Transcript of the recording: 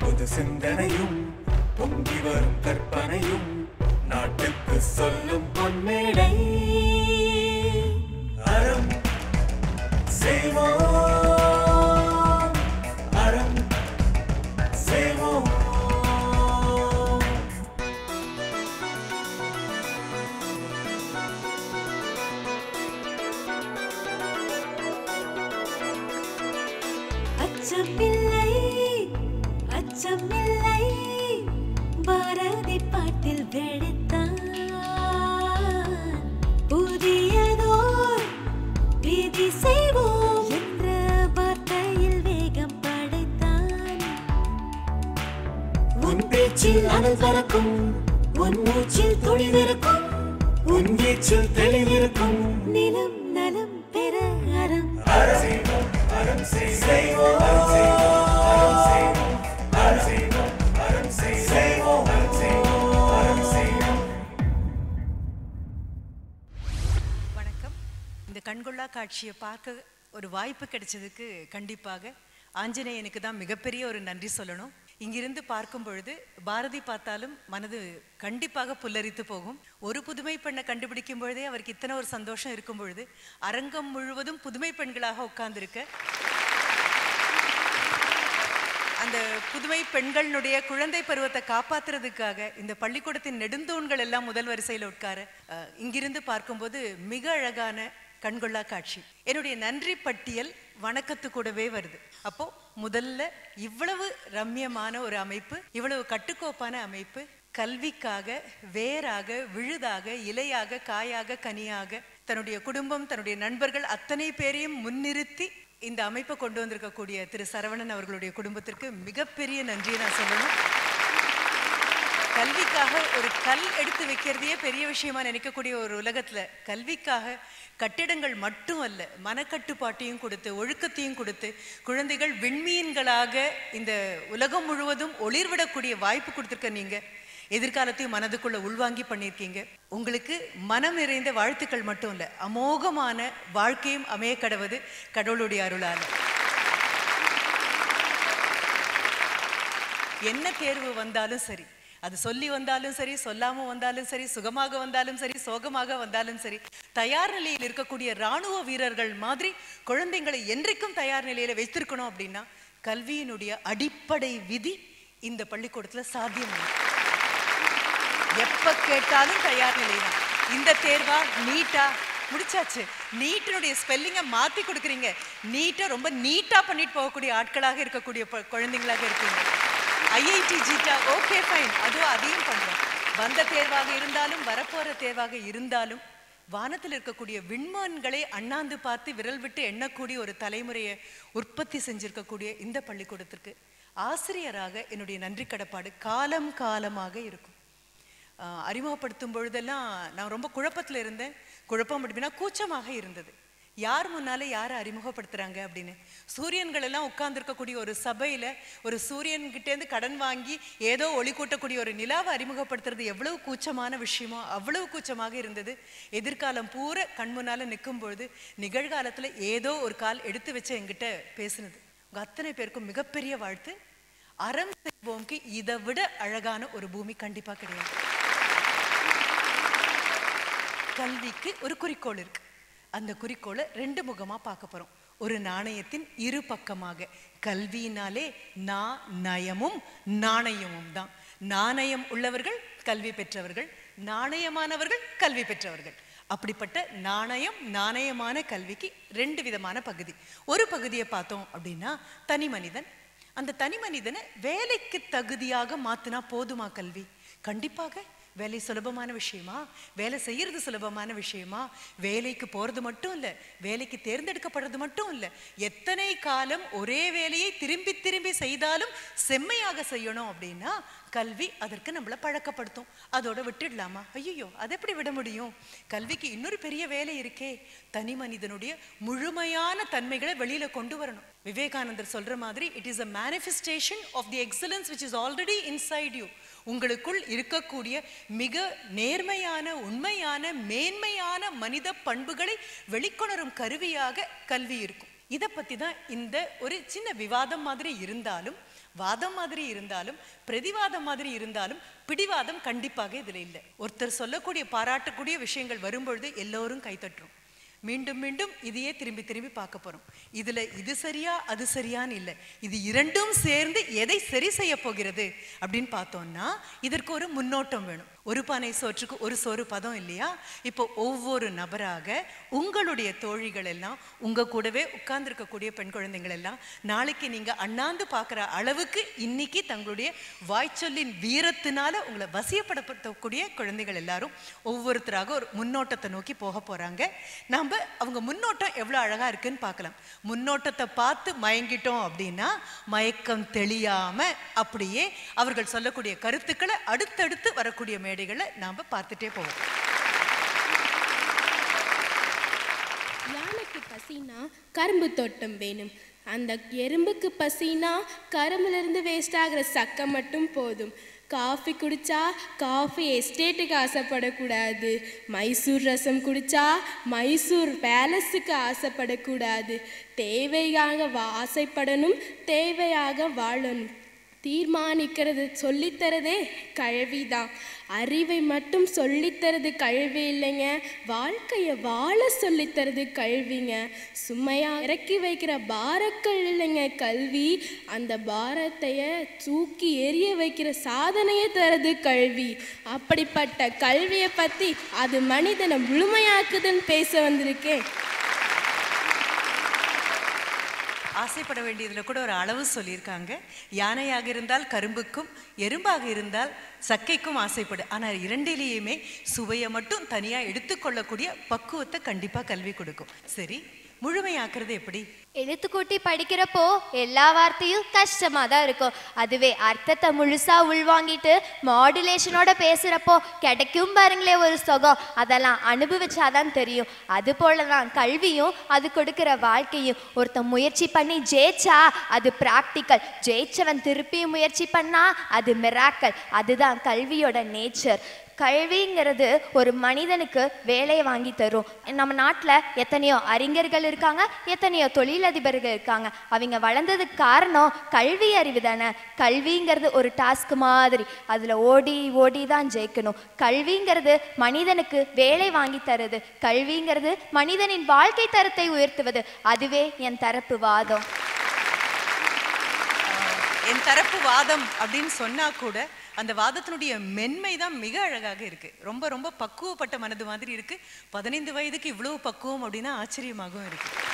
புது சிந்தனையும் பொங்கி வரும் கற்பனையும் நாட்டுக்கு சொல்லும் பொன்மேடை அறம் செய்வோம் அறம் செய்வோம் அச்சமில்லை அச்சமில்லை பாரதி பாட்டில் வெடித்தான் புதியதோர் விதி செய்வோம் என்ற வார்த்தையில் வேகம் படைத்தான் உன் பேச்சில் அனல் பறக்கும் உன் மூச்சில் துணிவிருக்கும் உன் வீச்சில் தெளிவிருக்கும் நிலம் நலம் பெற அறம் அறம் செய்வோம் அறம் செய்வோம் அறம் செய்வோம் அறம் செய்வோம் அறம் செய்வோம் அறம் செய்வோம் அறம் செய்வோம் வணக்கம் இந்த கண்கொள்ளா காட்சியை பார்க்க ஒரு வாய்ப்பு கிடைச்சதுக்கு கண்டிப்பாக ஆஞ்சநேயனுக்கு தான் மிகப்பெரிய ஒரு நன்றி சொல்லணும் இங்கிருந்து பார்க்கும் பொழுது பாரதி பார்த்தாலும் மனது கண்டிப்பாக புல்லரித்து போகும் ஒரு புதுமை பெண்ணை கண்டுபிடிக்கும் பொழுதே அவருக்கு இத்தனை ஒரு சந்தோஷம் இருக்கும் பொழுது அரங்கம் முழுவதும் புதுமை பெண்களாக உட்கார்ந்திருக்க அந்த புதுமை பெண்களுடைய குழந்தை பருவத்தை காப்பாத்துறதுக்காக இந்த பள்ளிக்கூடத்தின் நெடுந்தூண்கள் எல்லாம் முதல் வரிசையில் உட்கார அஹ், இங்கிருந்து பார்க்கும்போது மிக அழகான கண்கொள்ளா காட்சி என்னுடைய நன்றி பட்டியல் வணக்கத்து கூடவே வருது அப்போ முதல்ல இவ்வளவு ரம்யமான ஒரு அமைப்பு இவ்வளவு கட்டுக்கோப்பான அமைப்பு கல்விக்காக வேராக விழுதாக இலையாக காயாக கனியாக தன்னுடைய குடும்பம் தன்னுடைய நண்பர்கள் அத்தனை பேரையும் முன்னிறுத்தி இந்த அமைப்பை கொண்டு வந்திருக்கக்கூடிய திரு சரவணன் அவர்களுடைய குடும்பத்திற்கு மிகப்பெரிய நன்றியை நான் சொல்லணும் கல்விக்காக ஒரு கல் எடுத்து வைக்கிறதையே பெரிய விஷயமா நினைக்கக்கூடிய ஒரு உலகத்துல கல்விக்காக கட்டிடங்கள் மட்டும் அல்ல மனக்கட்டுப்பாட்டையும் கொடுத்து ஒழுக்கத்தையும் கொடுத்து குழந்தைகள் விண்மீன்களாக இந்த உலகம் முழுவதும் ஒளிர்விடக்கூடிய வாய்ப்பு கொடுத்துருக்க நீங்க எதிர்காலத்தையும் மனதுக்குள்ள உள்வாங்கி பண்ணியிருக்கீங்க உங்களுக்கு மனம் நிறைந்த வாழ்த்துக்கள் மட்டும் இல்ல அமோகமான வாழ்க்கையும் அமைய கடவுது கடவுளுடைய அருளால என்ன தேர்வு வந்தாலும் சரி அது சொல்லி வந்தாலும் சரி சொல்லாம வந்தாலும் சரி சுகமாக வந்தாலும் சரி சோகமாக வந்தாலும் சரி தயார் நிலையில் இருக்கக்கூடிய ராணுவ வீரர்கள் மாதிரி குழந்தைங்களை என்றைக்கும் தயார் நிலையில வைத்திருக்கணும் அப்படின்னா கல்வியினுடைய அடிப்படை விதி இந்த பள்ளிக்கூடத்துல சாத்தியம் எப்ப கேட்டாலும் தயார் நிலைதான் இந்த தேர்வா நீட்டா முடிச்சாச்சு நீட்டினுடைய ஸ்பெல்லிங்கை மாத்தி கொடுக்குறீங்க நீட்டை ரொம்ப நீட்டா பண்ணிட்டு போகக்கூடிய ஆட்களாக இருக்கக்கூடிய ப- குழந்தைங்களாக இருக்கீங்க ஐஐடி ஜிட்டா ஓகே ஃபைன் அதுவும் அதையும் பண்றோம் வந்த தேர்வாக இருந்தாலும் வரப்போற தேர்வாக இருந்தாலும் வானத்தில் இருக்கக்கூடிய விண்மீன்களை அண்ணாந்து பார்த்து விரல் விட்டு எண்ணக்கூடிய ஒரு தலைமுறையை உற்பத்தி செஞ்சிருக்கக்கூடிய இந்த பள்ளிக்கூடத்திற்கு ஆசிரியராக என்னுடைய நன்றி கடப்பாடு காலம் காலமாக இருக்கும் ஆஹ் அறிமுகப்படுத்தும் பொழுதெல்லாம் நான் ரொம்ப குழப்பத்துல இருந்தேன் குழப்பம் அப்படின்னா கூச்சமாக இருந்தது யார் முன்னால யாரை அறிமுகப்படுத்துறாங்க அப்படின்னு சூரியன்கள் எல்லாம் உட்கார்ந்துருக்கக்கூடிய ஒரு சபையில ஒரு சூரியன் கிட்டேருந்து கடன் வாங்கி ஏதோ ஒளி கூட்டக்கூடிய ஒரு நிலாவை அறிமுகப்படுத்துறது எவ்வளவு கூச்சமான விஷயமோ அவ்வளவு கூச்சமாக இருந்தது எதிர்காலம் பூரா கண் முன்னால நிற்கும் பொழுது நிகழ்காலத்துல ஏதோ ஒரு கால் எடுத்து வச்ச என்கிட்ட பேசுனது உங்க அத்தனை பேருக்கும் மிகப்பெரிய வாழ்த்து அறம் செய்வோம்க்கு இதை விட அழகான ஒரு பூமி கண்டிப்பா கிடையாது கல்விக்கு ஒரு குறிக்கோள் இருக்கு அந்த குறிக்கோளை ரெண்டு முகமா பார்க்க போறோம் ஒரு நாணயத்தின் இரு பக்கமாக கல்வியினாலே நா நயமும் நாணயமும் தான் நாணயம் உள்ளவர்கள் கல்வி பெற்றவர்கள் நாணயமானவர்கள் கல்வி பெற்றவர்கள் அப்படிப்பட்ட நாணயம் நாணயமான கல்விக்கு ரெண்டு விதமான பகுதி ஒரு பகுதியை பார்த்தோம் அப்படின்னா தனி மனிதன் அந்த தனி மனிதனை வேலைக்கு தகுதியாக மாத்தினா போதுமா கல்வி கண்டிப்பாக வேலை சுலபமான விஷயமா வேலை செய்யறது சுலபமான விஷயமா வேலைக்கு போறது மட்டும் இல்ல வேலைக்கு தேர்ந்தெடுக்கப்படுறது மட்டும் இல்ல எத்தனை காலம் ஒரே வேலையை திரும்பி திரும்பி செய்தாலும் செம்மையாக செய்யணும் அப்படின்னா கல்வி அதற்கு நம்மளை பழக்கப்படுத்தும் அதோட விட்டுடலாமா ஐயோ அதை எப்படி விட முடியும் கல்விக்கு இன்னொரு பெரிய வேலை இருக்கே தனி மனிதனுடைய முழுமையான தன்மைகளை வெளியில கொண்டு வரணும் விவேகானந்தர் சொல்ற மாதிரி it is a manifestation of the excellence which is already inside you உங்களுக்குள் இருக்கக்கூடிய மிக நேர்மையான உண்மையான மேன்மையான மனித பண்புகளை வெளிக்கொணரும் கருவியாக கல்வி இருக்கும் இதை பத்தி தான் இந்த ஒரு சின்ன விவாதம் மாதிரி இருந்தாலும் வாதம் மாதிரி இருந்தாலும் பிரதிவாதம் மாதிரி இருந்தாலும் பிடிவாதம் கண்டிப்பாக இதுல இல்லை ஒருத்தர் சொல்லக்கூடிய பாராட்டக்கூடிய விஷயங்கள் வரும்பொழுது எல்லோரும் கைத்தட்டுறோம் மீண்டும் மீண்டும் இதையே திரும்பி திரும்பி பார்க்க போறோம் இதுல இது சரியா அது சரியான்னு இல்லை இது இரண்டும் சேர்ந்து எதை சரி செய்ய போகிறது அப்படின்னு பார்த்தோம்னா இதற்கு ஒரு முன்னோட்டம் வேணும் ஒரு பானை சோற்றுக்கு ஒரு சோறு பதம் இல்லையா இப்போ ஒவ்வொரு நபராக உங்களுடைய தோழிகள் எல்லாம் உங்க கூடவே உட்கார்ந்துருக்கக்கூடிய பெண் குழந்தைகள் எல்லாம் நாளைக்கு நீங்க அண்ணாந்து பார்க்குற அளவுக்கு இன்னைக்கு தங்களுடைய வாய்ச்சொல்லின் வீரத்தினால உங்களை வசியப்படுத்தக்கூடிய குழந்தைகள் எல்லாரும் ஒவ்வொருத்தராக ஒரு முன்னோட்டத்தை நோக்கி போக போறாங்க நாம அவங்க முன்னோட்டம் எவ்வளவு அழகா இருக்குன்னு பார்க்கலாம் முன்னோட்டத்தை பார்த்து மயங்கிட்டோம் அப்படின்னா மயக்கம் தெளியாம அப்படியே அவர்கள் சொல்லக்கூடிய கருத்துக்களை அடுத்தடுத்து வரக்கூடிய மேடைகளை நாம பார்த்துட்டே போவோம் யானைக்கு பசினா கரும்பு தோட்டம் வேணும் அந்த எறும்புக்கு பசினா கரும்புல இருந்து வேஸ்ட் ஆகிற சக்கை மட்டும் போதும் காஃபி குடிச்சா காஃபி எஸ்டேட்டுக்கு ஆசைப்படக்கூடாது மைசூர் ரசம் குடிச்சா மைசூர் பேலஸுக்கு ஆசைப்படக்கூடாது தேவையாக வா ஆசைப்படணும் தேவையாக வாழணும் தீர்மானிக்கிறது சொல்லித்தரதே கல்விதான் அறிவை மட்டும் சொல்லித்தரது கல்வி இல்லைங்க வாழ்க்கையை வாழ சொல்லித்தரது கல்விங்க சும்மையா இறக்கி வைக்கிற பாரக்கள் இல்லைங்க கல்வி அந்த பாரத்தைய தூக்கி எறிய வைக்கிற சாதனையை தரது கல்வி அப்படிப்பட்ட கல்வியை பற்றி அது மனிதனை முழுமையாக்குதுன்னு பேச வந்திருக்கேன் ஆசைப்பட வேண்டியதுல கூட ஒரு அளவு சொல்லியிருக்காங்க யானையாக இருந்தால் கரும்புக்கும் எறும்பாக இருந்தால் சக்கைக்கும் ஆசைப்படு ஆனால் இரண்டிலேயுமே சுவையை மட்டும் தனியா எடுத்துக்கொள்ளக்கூடிய பக்குவத்தை கண்டிப்பா கல்வி கொடுக்கும் சரி முழுமையாக்குறது எப்படி எழுத்துக்கூட்டி படிக்கிறப்போ எல்லா வார்த்தையும் கஷ்டமா தான் இருக்கும் அதுவே அர்த்தத்தை முழுசா உள்வாங்கிட்டு மாடுலேஷனோட பேசுறப்போ கிடைக்கும் பாருங்களே ஒரு சுகம் அதெல்லாம் அனுபவிச்சாதான் தெரியும் அது போலதான் கல்வியும் அது கொடுக்கிற வாழ்க்கையும் ஒருத்தன் முயற்சி பண்ணி ஜெயிச்சா அது பிராக்டிக்கல் ஜெயிச்சவன் திருப்பியும் முயற்சி பண்ணா அது மிராக்கல் அதுதான் கல்வியோட நேச்சர் கல்விங்கிறது ஒரு மனிதனுக்கு வேலையை வாங்கி தரும் நம்ம நாட்டில் எத்தனையோ அறிஞர்கள் இருக்காங்க எத்தனையோ தொழிலதிபர்கள் இருக்காங்க அவங்க வளர்ந்ததுக்கு காரணம் கல்வி அறிவு தானே கல்விங்கிறது ஒரு டாஸ்க் மாதிரி அதில் ஓடி ஓடி தான் ஜெயிக்கணும் கல்விங்கிறது மனிதனுக்கு வேலை வாங்கி தருது கல்விங்கிறது மனிதனின் வாழ்க்கை தரத்தை உயர்த்துவது அதுவே என் தரப்பு வாதம் என் தரப்பு வாதம் அப்படின்னு சொன்னா கூட அந்த வாதத்தினுடைய மென்மை தான் மிக அழகாக இருக்கு ரொம்ப ரொம்ப பக்குவப்பட்ட மனது மாதிரி இருக்கு பதினைந்து வயதுக்கு இவ்வளவு பக்குவம் அப்படின்னா ஆச்சரியமாகவும் இருக்கு